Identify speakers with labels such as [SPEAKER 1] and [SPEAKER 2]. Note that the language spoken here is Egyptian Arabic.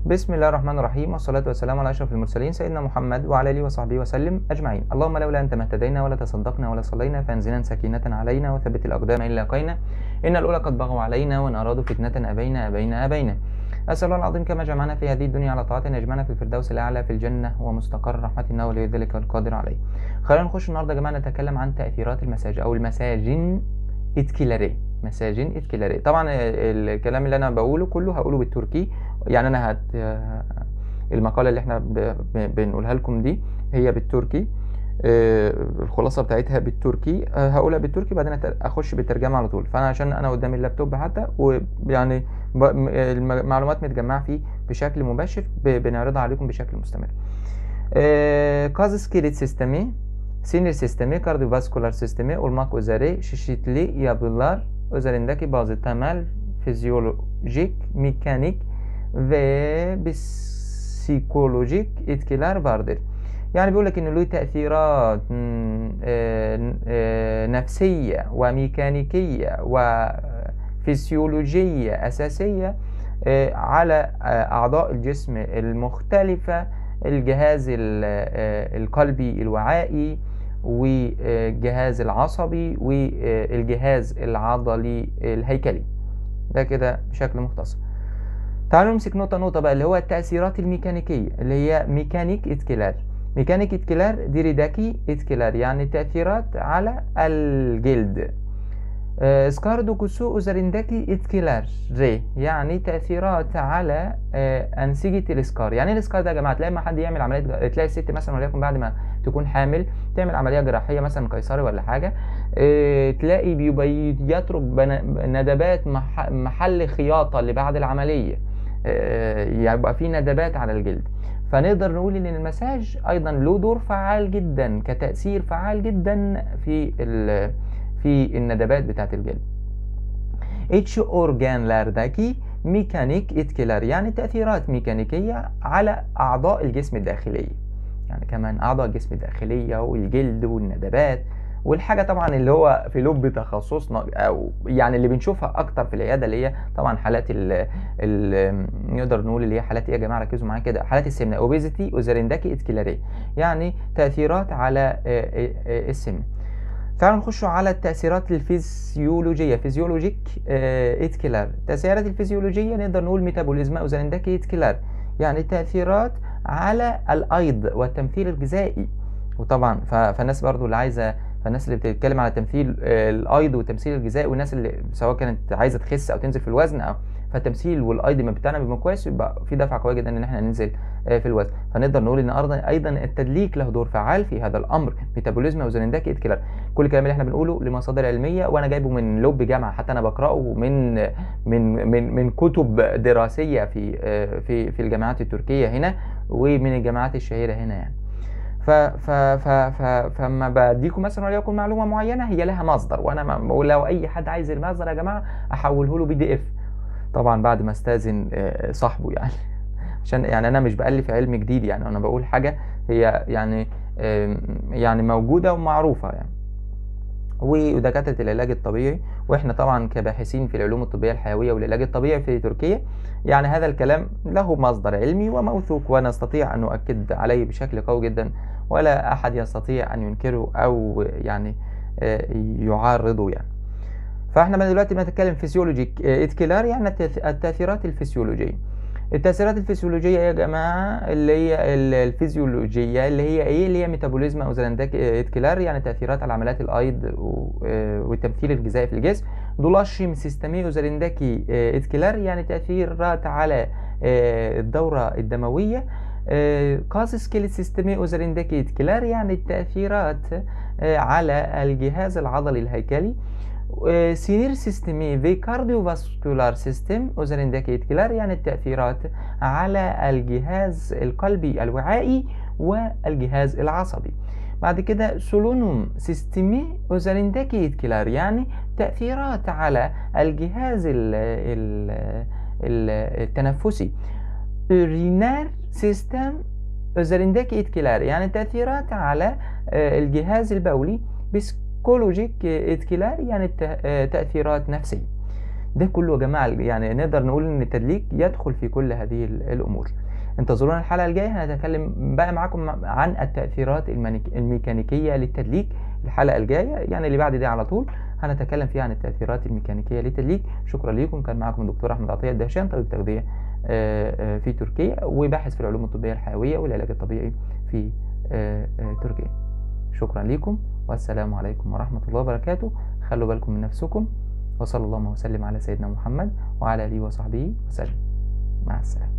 [SPEAKER 1] بسم الله الرحمن الرحيم والصلاة والسلام على أشرف المرسلين سيدنا محمد وعلى آله وصحبه وسلم أجمعين اللهم لولا أنت ما اهتدينا ولا تصدقنا ولا صلينا فأنزلنا سكينة علينا وثبت الأقدام إن لاقينا إن الأولى قد بغوا علينا وإن أرادوا فتنة أبينا أبينا أبينا أسأل الله العظيم كما جمعنا في هذه الدنيا على طاعته أن يجمعنا في الفردوس الأعلى في الجنة ومستقر رحمته إنه ولي ذلك القادر عليه خلينا نخش النهارده يا جماعة نتكلم عن تأثيرات المساج أو المساجين اتكيلاري مساجين اتكيلاري طبعا الكلام اللي انا بقوله كله هقوله بالتركي يعني انا هت المقاله اللي احنا ب... بنقولها لكم دي هي بالتركي الخلاصه بتاعتها بالتركي هقولها بالتركي بعدين اخش بالترجمه على طول فانا عشان انا قدامي اللابتوب حتى ويعني المعلومات متجمعه فيه بشكل مباشر بنعرضها عليكم بشكل مستمر كاز سكيلت سيستمي sinir sistemi, kardiyovasküler sistemi olmak üzere çeşitli yapılar üzerindeki bazı temel fizyolojik, mekanik ve psikolojik etkiler vardır. يعني بيقول لك انه له تاثيرات نفسيه وميكانيكيه وفسيولوجيه اساسيه على اعضاء الجسم المختلفه الجهاز القلبي الوعائي والجهاز العصبي والجهاز العضلي الهيكلي ده كده بشكل مختصر تعالوا نمسك نقطة نقطة بقى اللي هو التأثيرات الميكانيكية اللي هي ميكانيك اتكلار ميكانيك اتكلار ديريداكي اتكلار يعني تأثيرات على الجلد سكار دوكوسو üzerindeki etkiler يعني تأثيرات على أنسجة الإسكار يعني الإسكار ده يا جماعة تلاقي ما حد يعمل عملية تلاقي الست مثلا وليكن بعد ما تكون حامل تعمل عملية جراحية مثلا قيصري ولا حاجة تلاقي بيبقى يترك ندبات محل خياطة اللي بعد العملية يبقى في ندبات على الجلد فنقدر نقول ان المساج ايضا له دور فعال جدا كتأثير فعال جدا في في الندبات بتاعت الجلد iç organlardaki mekanik etkiler يعني تأثيرات ميكانيكية على أعضاء الجسم الداخلية يعني كمان أعضاء الجسم الداخلية والجلد والندبات والحاجة طبعا اللي هو في لب تخصصنا أو يعني اللي بنشوفها أكتر في العيادة اللي هي طبعا حالات ال ال نقدر نقول اللي هي حالات إيه يا جماعة ركزوا معايا كده حالات السمنة أوبيزيتي وزرندكي اتكلارية يعني تأثيرات على السمنة تعالوا نخش على التأثيرات الفيزيولوجية فيزيولوجيك اتكلار التأثيرات الفيزيولوجية نقدر نقول ميتابوليزم أوزاندكي اتكلار يعني تأثيرات على الأيض والتمثيل الغذائي وطبعا فالناس برضو اللي عايزة فالناس اللي بتتكلم على تمثيل الايض والتمثيل الغذائي والناس اللي سواء كانت عايزه تخس او تنزل في الوزن او فالتمثيل والايض ما بتاعنا بيبقى كويس يبقى في دفعه قويه جدا ان احنا ننزل في الوزن فنقدر نقول ان ايضا التدليك له دور فعال في هذا الامر ميتابوليزم وزنندكي اتكلار كل الكلام اللي احنا بنقوله لمصادر علميه وانا جايبه من لب جامعه حتى انا بقراه من من من من كتب دراسيه في في في الجامعات التركيه هنا ومن الجامعات الشهيره هنا يعني ف ف ف ف فما بديكم مثلا وليكن معلومه معينه هي لها مصدر وانا ولو اي حد عايز المصدر يا جماعه احوله له بي دي اف طبعا بعد ما استاذن صاحبه يعني عشان يعني انا مش بالف علم جديد يعني انا بقول حاجه هي يعني يعني موجوده ومعروفه يعني ودكاتره العلاج الطبيعي واحنا طبعا كباحثين في العلوم الطبيه الحيويه والعلاج الطبيعي في تركيا يعني هذا الكلام له مصدر علمي وموثوق ونستطيع ان نؤكد عليه بشكل قوي جدا ولا احد يستطيع ان ينكره او يعني يعارضه يعني فاحنا دلوقتي بنتكلم فيسيولوجيك اتكلار يعني التاثيرات الفسيولوجيه التاثيرات الفسيولوجيه يا جماعه اللي هي الفيزيولوجيه اللي هي ايه اللي هي ميتابوليزم او زلانداك اتكلار يعني تاثيرات على عمليات الايض والتمثيل الغذائي في الجسم دولاشيم سيستمي وزلانداكي اتكلار يعني تاثيرات على الدوره الدمويه قاس سكيلت سيستمي وزلانداكي اتكلار يعني التاثيرات على الجهاز العضلي الهيكلي sinir sistemi ve kardiyovasküler sistem üzerindeki etkiler yani التأثيرات على الجهاز القلبي الوعائي والجهاز العصبي بعد كده سولونوم سيستمي üzerindeki etkiler yani تأثيرات على الجهاز ال ال ال التنفسي uriner sistem üzerindeki etkiler yani تأثيرات على الجهاز البولي بس سيكولوجيك اتكلار يعني تأثيرات نفسية ده كله يا جماعه يعني نقدر نقول ان التدليك يدخل في كل هذه ال- الامور انتظرونا الحلقه الجايه هنتكلم بقى معاكم عن التاثيرات المانيك- الميكانيكيه للتدليك الحلقه الجايه يعني اللي بعد دي على طول هنتكلم فيها عن التاثيرات الميكانيكيه للتدليك شكرا لكم كان معكم الدكتور احمد عطيه الدهشان طبيب تغذيه آه، آه، في تركيا وباحث في العلوم الطبيه الحيويه والعلاج الطبيعي في آه، آه، تركيا شكرا لكم والسلام عليكم ورحمه الله وبركاته خلوا بالكم من نفسكم وصلى الله وسلم على سيدنا محمد وعلى اله وصحبه وسلم مع السلامه